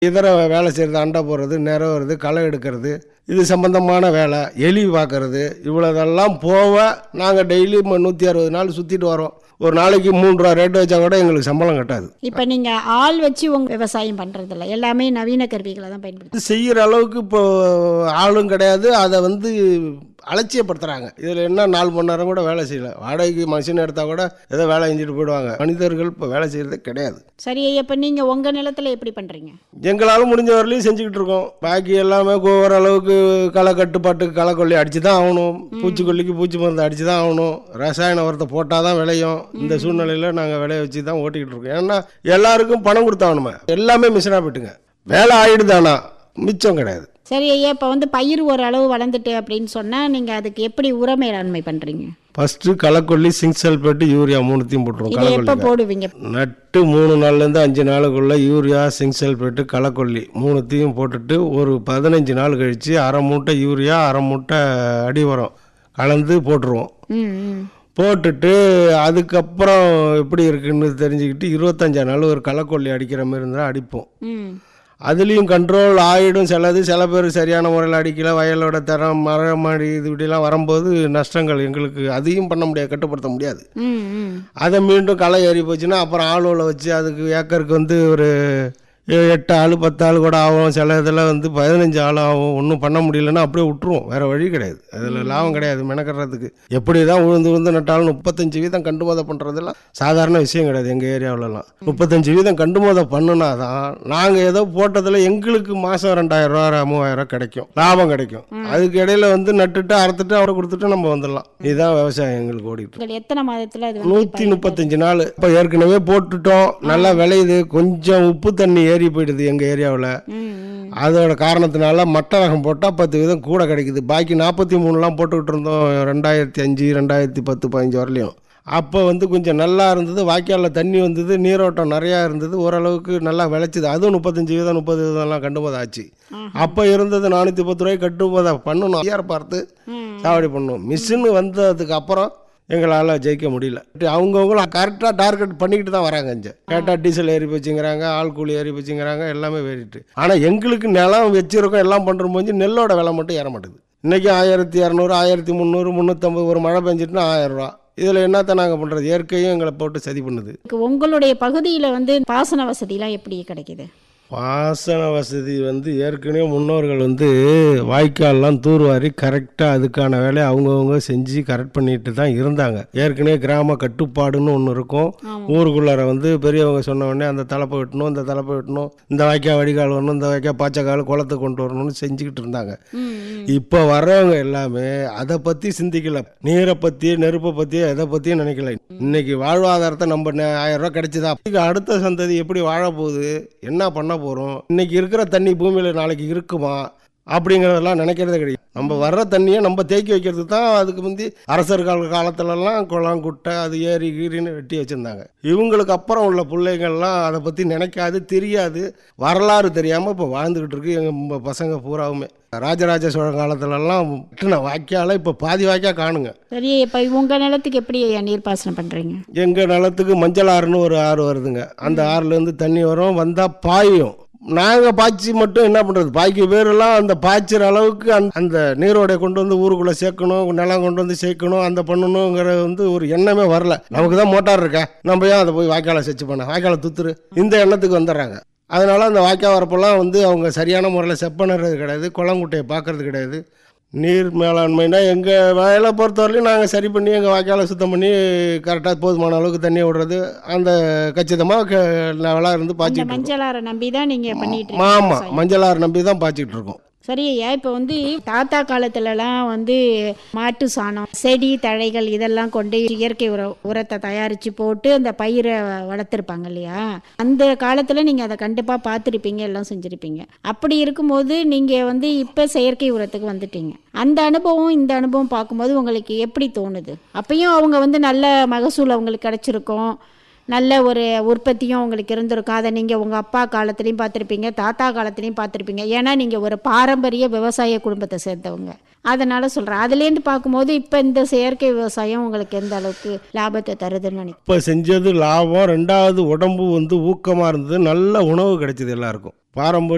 இதர வேலை செய்கிறது அண்டை போடுறது நிறவுறது களை எடுக்கிறது இது சம்பந்தமான வேலை எலி பார்க்கறது இவ்வளோதெல்லாம் போக நாங்கள் டெய்லி நூற்றி அறுபது நாள் சுற்றிட்டு வரோம் ஒரு நாளைக்கு மூணு ரூபா ரேட்டு வச்சா கூட எங்களுக்கு சம்பளம் கட்டாது இப்போ நீங்கள் ஆள் வச்சு உங்க விவசாயம் பண்ணுறதில்ல எல்லாமே நவீன கருவிகளை தான் பயன்படுத்தி இது செய்கிற அளவுக்கு இப்போ ஆளும் கிடையாது அதை வந்து அலட்சியப்படுத்துகிறாங்க இதில் என்ன நாலு மணி நேரம் கூட வேலை செய்யல வாடகைக்கு மனுஷன் எடுத்தால் கூட ஏதோ வேலை செஞ்சுட்டு போயிடுவாங்க மனிதர்கள் இப்போ வேலை செய்கிறதே கிடையாது சரி ஐயா இப்போ நீங்கள் உங்கள் நிலத்தில் எப்படி பண்ணுறீங்க எங்களால் முடிஞ்ச வரலையும் செஞ்சுக்கிட்டு இருக்கோம் பாக்கி எல்லாமே ஓரளவுக்கு களை கட்டுப்பாட்டுக்கு களை கொல்லி அடிச்சு தான் ஆகணும் பூச்சிக்கொல்லிக்கு பூச்சி மருந்து அடிச்சு தான் ஆகணும் ரசாயன உரத்தை போட்டால் தான் விளையும் இந்த சூழ்நிலையில் நாங்கள் விளைய வச்சு தான் ஓட்டிக்கிட்டு இருக்கோம் ஏன்னா எல்லாருக்கும் பணம் கொடுத்தாகணுமே எல்லாமே மிஷினாக போயிட்டுங்க வேலை ஆயிடுதானா மிச்சம் கிடையாது சரி ஐயா இப்போ வந்து பயிர் ஓரளவு வளர்ந்துட்டு அப்படின்னு சொன்னால் நீங்கள் அதுக்கு எப்படி உர மேலாண்மை பண்ணுறீங்க ஃபஸ்ட்டு களைக்கொல்லி சிங்க் சல்பேட்டு யூரியா மூணுத்தையும் போட்டுருவோம் இதை எப்போ களைக்கொல்லி போடுவீங்க நட்டு மூணு நாள்லேருந்து அஞ்சு நாளுக்குள்ள யூரியா சிங்க் சல்பேட்டு களைக்கொல்லி மூணுத்தையும் போட்டுட்டு ஒரு பதினஞ்சு நாள் கழித்து அரை மூட்டை யூரியா அரை மூட்டை அடி உரம் கலந்து போட்டுருவோம் ம் ம் போட்டுட்டு அதுக்கப்புறம் எப்படி இருக்குன்னு தெரிஞ்சுக்கிட்டு இருபத்தஞ்சா நாள் ஒரு களைக்கொல்லி அடிக்கிற மாதிரி இருந்தால் அடிப்போம் ம் அதுலேயும் கண்ட்ரோல் ஆகிடும் சிலது சில பேர் சரியான முறையில் அடிக்கல வயலோட தரம் மரம் மாடி இது இப்படிலாம் வரும்போது நஷ்டங்கள் எங்களுக்கு அதையும் பண்ண முடியாது கட்டுப்படுத்த முடியாது ம் ம் அதை மீண்டும் களை ஏறி போச்சுன்னா அப்புறம் ஆளுவில் வச்சு அதுக்கு ஏக்கருக்கு வந்து ஒரு ஏ- எட்டு ஆள் பத்து ஆள் கூட ஆகும் சில இதில் வந்து பதினஞ்சு ஆள் ஆகும் ஒன்றும் பண்ண முடியலன்னா அப்படியே விட்டுருவோம் வேறு வழி கிடையாது அதில் லாபம் கிடையாது மெனக்கட்டுறதுக்கு எப்படி தான் உழுந்து உழுந்து நட்டாலும் முப்பத்தஞ்சு வீதம் கண்டு மோதை பண்ணுறதெல்லாம் சாதாரண விஷயம் கிடையாது எங்கள் ஏரியாவிலலாம் முப்பத்தஞ்சு வீதம் கண்டு மோதை பண்ணுனா தான் நாங்கள் ஏதோ போட்டதில் எங்களுக்கு மாதம் ரெண்டாயிரம் ரூபா மூவாயிரம் ரூபா கிடைக்கும் லாபம் கிடைக்கும் அதுக்கு இடையில வந்து நட்டுட்டு அறுத்துட்டு அவரை கொடுத்துட்டு நம்ம வந்துடலாம் இதுதான் விவசாயம் எங்களுக்கு ஓடிட்டு இருக்கு. உங்கள் எத்தனை மாதத்தில் அது வந்து நூற்றி முப்பத்தஞ்சு நாள் இப்போ ஏற்கனவே போட்டுட்டோம் நல்லா விளையுது கொஞ்சம் உப்பு தண்ணி ஏறி போயிடுது எங்கள் ஏரியாவில் ம் ம் அதோட காரணத்தினால மட்டை ரகம் போட்டால் பத்து வீதம் கூட கிடைக்குது பாக்கி நாற்பத்தி மூணுலாம் போட்டுக்கிட்டு இருந்தோம் ரெண்டாயிரத்தி அஞ்சு ரெண்டாயிரத்தி பத்து பதினஞ்சு வரலையும் அப்போ வந்து கொஞ்சம் நல்லா இருந்தது வாய்க்காலில் தண்ணி வந்தது நீரோட்டம் நிறையா இருந்தது ஓரளவுக்கு நல்லா விளைச்சிது அதுவும் முப்பத்தஞ்சு வீதம் முப்பது வீதம்லாம் கண்டுபோதை ஆச்சு அப்போ இருந்தது நானூற்றி பத்து ரூபாய்க்கு கட்டுபோதை பண்ணணும் ஐயார் பார்த்து ம் சாவடி பண்ணணும் மிஷின் வந்ததுக்கு அப்புறம் எங்களால் ஜெயிக்க முடியல அவங்கவுங்களும் கரெக்டாக டார்கெட் பண்ணிக்கிட்டு தான் வராங்க இங்கே கேட்டால் டீசல் ஏறி போச்சுங்கிறாங்க ஆள் கூலி ஏறி போச்சுங்கிறாங்க எல்லாமே ஏறிட்டு ஆனால் எங்களுக்கு நிலம் வச்சிருக்கோம் எல்லாம் பண்ணுற போது நெல்லோட விலை மட்டும் ஏற மாட்டேது இன்றைக்கி ஆயிரத்தி இரநூறு ஆயிரத்தி முந்நூறு முந்நூற்றம்பது ஒரு மழை பெஞ்சிட்டுனா ஆயிரம் ரூபா இதில் என்னத்த நாங்கள் பண்ணுறது இயற்கையும் எங்களை போட்டு சதி பண்ணுது உங்களுடைய பகுதியில் வந்து பாசன வசதிலாம் எப்படி கிடைக்குது பாசன வசதி வந்து ஏற்கனவே முன்னோர்கள் வந்து வாய்க்கால்லாம் தூர்வாரி கரெக்டாக அதுக்கான வேலையை அவங்கவுங்க செஞ்சு கரெக்ட் பண்ணிட்டு தான் இருந்தாங்க ஏற்கனவே கிராம கட்டுப்பாடுன்னு ஒன்று இருக்கும் ஊருக்குள்ளார வந்து பெரியவங்க சொன்ன உடனே அந்த தலைப்பை வெட்டணும் இந்த தலைப்பை வெட்டணும் இந்த வாய்க்கால் வடிகால் வரணும் இந்த வாய்க்கால் பாய்ச்சக்கால் குளத்தை கொண்டு வரணும்னு செஞ்சுக்கிட்டு இருந்தாங்க ம் ம் இப்போ வர்றவங்க எல்லாமே அதை பற்றி சிந்திக்கல நீரை பற்றி நெருப்பை பற்றி எதை பற்றியும் நினைக்கல இன்னைக்கு வாழ்வாதாரத்தை நம்ம நே- ஆயிரம் ரூபாய் கிடைச்சதா இதுக்கு அடுத்த சந்ததி எப்படி வாழ போகுது என்ன பண்ண போகிறோம் இன்னைக்கு இருக்கிற தண்ணி பூமியில் நாளைக்கு இருக்குமா அப்படிங்கிறதெல்லாம் நினைக்கிறதே கிடையாது நம்ம வர்ற தண்ணியை நம்ம தேக்கி வைக்கிறதுக்கு தான் அதுக்கு முந்தி அரசர் கால காலத்துலலாம் குளம் குட்டை அது ஏரி கீரின்னு வெட்டி வச்சுருந்தாங்க இவங்களுக்கு அப்புறம் உள்ள பிள்ளைங்கள்லாம் அதை பற்றி நினைக்காது தெரியாது வரலாறு தெரியாமல் இப்போ வாழ்ந்துக்கிட்டு இருக்கு எங்கள் பசங்க பூராவுமே ராஜராஜ சோழ காலத்துலலாம் வெட்டின வாய்க்கால இப்போ பாதி வாய்க்கா காணுங்க சரி இப்போ உங்கள் நிலத்துக்கு எப்படி ஐயா நீர்ப்பாசனம் பண்ணுறீங்க எங்கள் நிலத்துக்கு மஞ்சள் ஆறுன்னு ஒரு ஆறு வருதுங்க அந்த ஆறுலேருந்து தண்ணி வரும் வந்தால் பாயும் நாங்கள் பாய்ச்சி மட்டும் என்ன பண்ணுறது பாய்க்கு பேரெல்லாம் அந்த பாய்ச்சிற அளவுக்கு அந்த அந்த நீரோடைய கொண்டு வந்து ஊருக்குள்ளே சேர்க்கணும் நிலம் கொண்டு வந்து சேர்க்கணும் அந்த பண்ணணுங்கிற வந்து ஒரு எண்ணமே வரல நமக்கு தான் மோட்டார் இருக்கா நம்ம ஏன் அதை போய் வாய்க்காலை செச்சு பண்ண வாய்க்காலை துத்துரு இந்த எண்ணத்துக்கு வந்துடுறாங்க அதனால் அந்த வாய்க்கால் வரப்பெல்லாம் வந்து அவங்க சரியான முறையில் செப்பணுறது கிடையாது குளங்குட்டையை பார்க்கறது கிடையாது நீர் மேலாண்மைனா எங்கள் வயலை பொறுத்தவரையிலும் நாங்கள் சரி பண்ணி எங்கள் வாய்க்காலை சுத்தம் பண்ணி கரெக்டாக போதுமான அளவுக்கு தண்ணியை விடுறது அந்த கச்சிதமாக லெவலாக இருந்து அந்த பாய்ச்சிட்டு இருக்கோம் மஞ்சளாரை நம்பி தான் நீங்கள் பண்ணிட்டு ஆமாம் இருக்கீங்க மஞ்சள் ஆறு நம்பி தான் பாய்ச்சிட்டு இருக்கோம் சரி ஐயா இப்போ வந்து தாத்தா காலத்துலலாம் வந்து மாட்டு சாணம் செடி தழைகள் இதெல்லாம் கொண்டு இயற்கை உர உரத்தை தயாரித்து போட்டு அந்த பயிரை வளர்த்துருப்பாங்க இல்லையா அந்த காலத்தில் நீங்கள் அதை கண்டிப்பாக பார்த்துருப்பீங்க எல்லாம் செஞ்சுருப்பீங்க அப்படி இருக்கும்போது நீங்கள் வந்து இப்போ செயற்கை உரத்துக்கு வந்துட்டீங்க அந்த அனுபவம் இந்த அனுபவம் பார்க்கும்போது உங்களுக்கு எப்படி தோணுது அப்பயும் அவங்க வந்து நல்ல மகசூல் அவங்களுக்கு கிடச்சிருக்கும் நல்ல ஒரு உற்பத்தியும் உங்களுக்கு இருந்திருக்கும் அதை நீங்கள் உங்கள் அப்பா காலத்துலேயும் பார்த்துருப்பீங்க தாத்தா காலத்துலேயும் பார்த்துருப்பீங்க ஏன்னா நீங்கள் ஒரு பாரம்பரிய விவசாய குடும்பத்தை சேர்ந்தவங்க அதனால் சொல்கிறேன் அதுலேருந்து பார்க்கும்போது இப்போ இந்த செயற்கை விவசாயம் உங்களுக்கு எந்த அளவுக்கு லாபத்தை தருதுன்னு நினைக்கிறேன் இப்போ செஞ்சது லாபம் ரெண்டாவது உடம்பு வந்து ஊக்கமாக இருந்தது நல்ல உணவு கிடைச்சது எல்லாருக்கும் பாரம்பரிய